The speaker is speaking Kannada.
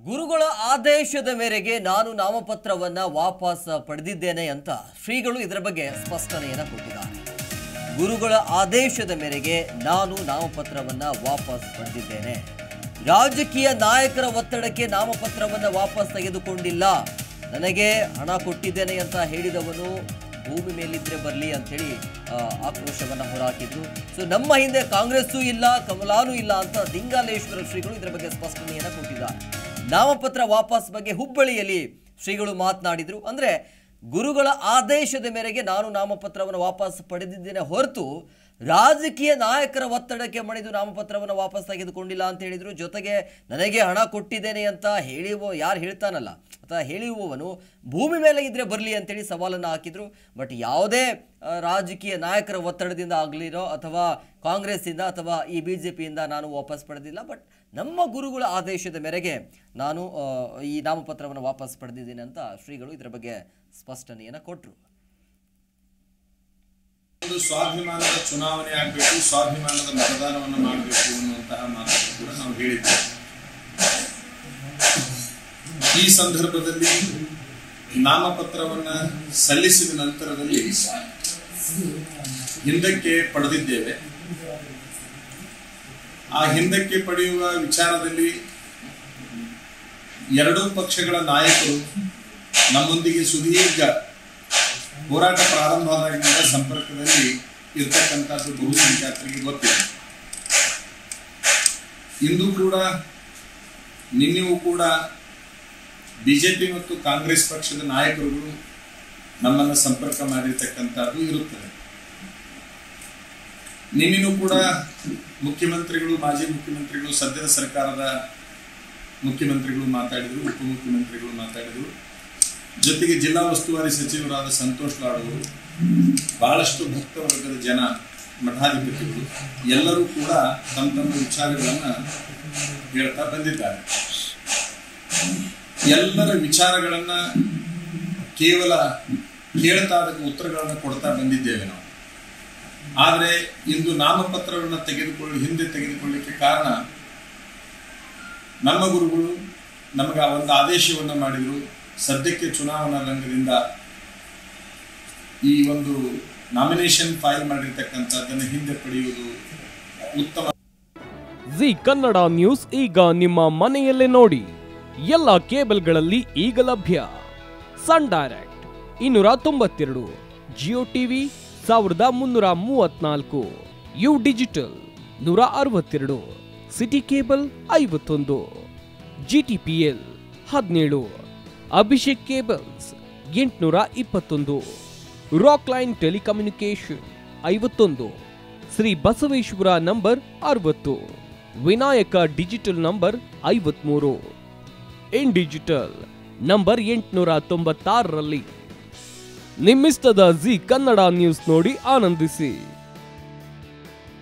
ಗುರುಗಳ ಆದೇಶದ ಮೇರೆಗೆ ನಾನು ನಾಮಪತ್ರವನ್ನ ವಾಪಸ್ ಪಡೆದಿದ್ದೇನೆ ಅಂತ ಶ್ರೀಗಳು ಇದರ ಬಗ್ಗೆ ಸ್ಪಷ್ಟನೆಯನ್ನ ಕೊಟ್ಟಿದ್ದಾರೆ ಗುರುಗಳ ಆದೇಶದ ಮೇರೆಗೆ ನಾನು ನಾಮಪತ್ರವನ್ನ ವಾಪಸ್ ಪಡೆದಿದ್ದೇನೆ ರಾಜಕೀಯ ನಾಯಕರ ಒತ್ತಡಕ್ಕೆ ನಾಮಪತ್ರವನ್ನ ವಾಪಸ್ ತೆಗೆದುಕೊಂಡಿಲ್ಲ ನನಗೆ ಹಣ ಕೊಟ್ಟಿದ್ದೇನೆ ಅಂತ ಹೇಳಿದವನು ಭೂಮಿ ಮೇಲಿದ್ರೆ ಬರಲಿ ಅಂತೇಳಿ ಆ, ಆಕ್ರೋಶವನ್ನ ಹೊರಹಾಕಿದ್ರು ಸೊ ನಮ್ಮ ಹಿಂದೆ ಕಾಂಗ್ರೆಸ್ಸೂ ಇಲ್ಲ ಕಮಲಾನೂ ಇಲ್ಲ ಅಂತ ದಿಂಗಾಲೇಶ್ವರ ಶ್ರೀಗಳು ಇದರ ಬಗ್ಗೆ ಸ್ಪಷ್ಟನೆಯನ್ನ ಕೊಟ್ಟಿದ್ದಾರೆ ನಾಮಪತ್ರ ವಾಪಸ್ ಬಗ್ಗೆ ಹುಬ್ಬಳ್ಳಿಯಲ್ಲಿ ಶ್ರೀಗಳು ಮಾತನಾಡಿದ್ರು ಅಂದ್ರೆ ಗುರುಗಳ ಆದೇಶದ ಮೇರೆಗೆ ನಾನು ನಾಮಪತ್ರವನ್ನು ವಾಪಸ್ ಪಡೆದಿದ್ದೇನೆ ಹೊರತು ರಾಜಕೀಯ ನಾಯಕರ ಒತ್ತಡಕ್ಕೆ ಮಣಿದು ನಾಮಪತ್ರವನ್ನು ವಾಪಸ್ ತೆಗೆದುಕೊಂಡಿಲ್ಲ ಅಂತ ಹೇಳಿದ್ರು ಜೊತೆಗೆ ನನಗೆ ಹಣ ಕೊಟ್ಟಿದ್ದೇನೆ ಅಂತ ಹೇಳಿವ ಯಾರು ಹೇಳ್ತಾನಲ್ಲ ಅಥವಾ ಹೇಳಿರುವವನು ಭೂಮಿ ಮೇಲೆ ಇದ್ರೆ ಬರಲಿ ಅಂತೇಳಿ ಸವಾಲನ್ನು ಹಾಕಿದ್ರು ಬಟ್ ಯಾವುದೇ ಆ, ರಾಜಕೀಯ ನಾಯಕರ ಒತ್ತಡದಿಂದ ಆಗಲಿರೋ ಅಥವಾ ಕಾಂಗ್ರೆಸ್ಸಿಂದ ಅಥವಾ ಈ ಬಿ ಜೆ ಪಿಯಿಂದ ನಾನು ವಾಪಸ್ ಪಡೆದಿಲ್ಲ ಬಟ್ ನಮ್ಮ ಗುರುಗಳ ಆದೇಶದ ಮೇರೆಗೆ ನಾನು ಆ, ಈ ನಾಮಪತ್ರವನ್ನು ವಾಪಸ್ ಪಡೆದಿದ್ದೇನೆ ಅಂತ ಶ್ರೀಗಳು ಇದರ ಬಗ್ಗೆ ಸ್ಪಷ್ಟನೆಯನ್ನು ಕೊಟ್ಟರು ಒಂದು ಸ್ವಾಭಿಮಾನದ ಚುನಾವಣೆ ಆಗಬೇಕು ಸ್ವಾಭಿಮಾನದ ಮತದಾನವನ್ನು ಮಾಡಬೇಕು ಅನ್ನುವಂತಹ ಮಾತನ್ನು ಕೂಡ ನಾವು ಹೇಳಿದ್ದೇವೆ ಈ ಸಂದರ್ಭದಲ್ಲಿ ನಾಮಪತ್ರವನ್ನ ಸಲ್ಲಿಸಿದ ನಂತರದಲ್ಲಿ ಹಿಂದಕ್ಕೆ ಪಡೆದಿದ್ದೇವೆ ಆ ಹಿಂದಕ್ಕೆ ಪಡೆಯುವ ವಿಚಾರದಲ್ಲಿ ಎರಡೂ ಪಕ್ಷಗಳ ನಾಯಕರು ನಮ್ಮೊಂದಿಗೆ ಸುದೀರ್ಘ ಹೋರಾಟ ಪ್ರಾರಂಭ ಆದಾಗಿನಿಂದ ಸಂಪರ್ಕದಲ್ಲಿ ಇರ್ತಕ್ಕಂಥದ್ದು ಬಹುಸಂಖ್ಯಾತರಿಗೆ ಗೊತ್ತಿದೆ ಇಂದು ಕೂಡ ನಿನ್ನೆಯೂ ಕೂಡ ಬಿಜೆಪಿ ಮತ್ತು ಕಾಂಗ್ರೆಸ್ ಪಕ್ಷದ ನಾಯಕರುಗಳು ನಮ್ಮನ್ನು ಸಂಪರ್ಕ ಮಾಡಿರ್ತಕ್ಕಂಥದ್ದು ಇರುತ್ತದೆ ನಿನ್ನೆನೂ ಕೂಡ ಮುಖ್ಯಮಂತ್ರಿಗಳು ಮಾಜಿ ಮುಖ್ಯಮಂತ್ರಿಗಳು ಸದ್ಯದ ಸರ್ಕಾರದ ಮುಖ್ಯಮಂತ್ರಿಗಳು ಮಾತಾಡಿದರು ಉಪಮುಖ್ಯಮಂತ್ರಿಗಳು ಮಾತಾಡಿದರು ಜೊತೆಗೆ ಜಿಲ್ಲಾ ಉಸ್ತುವಾರಿ ಸಚಿವರಾದ ಸಂತೋಷ್ ಲಾಡ್ ಅವರು ಬಹಳಷ್ಟು ಭಕ್ತ ವರ್ಗದ ಜನ ಮಠಾಧಿಪತಿಗಳು ಎಲ್ಲರೂ ಕೂಡ ತಮ್ಮ ತಮ್ಮ ವಿಚಾರಗಳನ್ನ ಹೇಳ್ತಾ ಬಂದಿದ್ದಾರೆ ಎಲ್ಲರ ವಿಚಾರಗಳನ್ನ ಕೇವಲ ಕೇಳ್ತಾ ಅದಕ್ಕೆ ಉತ್ತರಗಳನ್ನ ಕೊಡ್ತಾ ಬಂದಿದ್ದೇವೆ ನಾವು ಆದರೆ ಇಂದು ನಾಮಪತ್ರವನ್ನು ತೆಗೆದುಕೊಳ್ಳಿ ಹಿಂದೆ ತೆಗೆದುಕೊಳ್ಳಿಕ್ಕೆ ಕಾರಣ ನಮ್ಮ ಗುರುಗಳು ನಮಗೆ ಆ ಒಂದು ಆದೇಶವನ್ನು ಮಾಡಿದರು ಸದ್ಯಕ್ಕೆ ಚುನಾವಣಾ ರಂಗದಿಂದ ಈ ಒಂದು ನಾಮಿನೇಷನ್ ಫೈಲ್ ಮಾಡಿರ್ತಕ್ಕಂಥದ್ದನ್ನು ಹಿಂದೆ ಪಡೆಯುವುದು ಉತ್ತಮ ಜಿ ಕನ್ನಡ ನ್ಯೂಸ್ ಈಗ ನಿಮ್ಮ ಮನೆಯಲ್ಲೇ ನೋಡಿ ಎಲ್ಲ ಕೇಬಲ್ಗಳಲ್ಲಿ ಈಗ ಲಭ್ಯ ಸನ್ ಡೈರೆಕ್ಟ್ ಇನ್ನೂರ ತೊಂಬತ್ತೆರಡು ಜಿಯೋ ಟಿವಿ ಸಾವಿರದ ಮುನ್ನೂರ ಮೂವತ್ನಾಲ್ಕು ಯು ಡಿಜಿಟಲ್ ನೂರ ಅರವತ್ತೆರಡು ಸಿಟಿ ಕೇಬಲ್ ಐವತ್ತೊಂದು ಜಿಟಿಪಿಎಲ್ ಹದಿನೇಳು ಅಭಿಷೇಕ್ ಕೇಬಲ್ಸ್ ಎಂಟುನೂರ ಇಪ್ಪತ್ತೊಂದು ರಾಕ್ ಲೈನ್ ಟೆಲಿಕಮ್ಯುನಿಕೇಶನ್ ಐವತ್ತೊಂದು ಶ್ರೀ ಬಸವೇಶ್ವರ ನಂಬರ್ ಅರವತ್ತು ವಿನಾಯಕ ಡಿಜಿಟಲ್ ನಂಬರ್ ಐವತ್ಮೂರು ಇನ್ ಡಿಜಿಟಲ್ ನಂಬರ್ ಎಂಟುನೂರ ತೊಂಬತ್ತಾರರಲ್ಲಿ ನಿಮ್ಮಿಸ್ತದ ಜಿ ಕನ್ನಡ ನ್ಯೂಸ್ ನೋಡಿ ಆನಂದಿಸಿ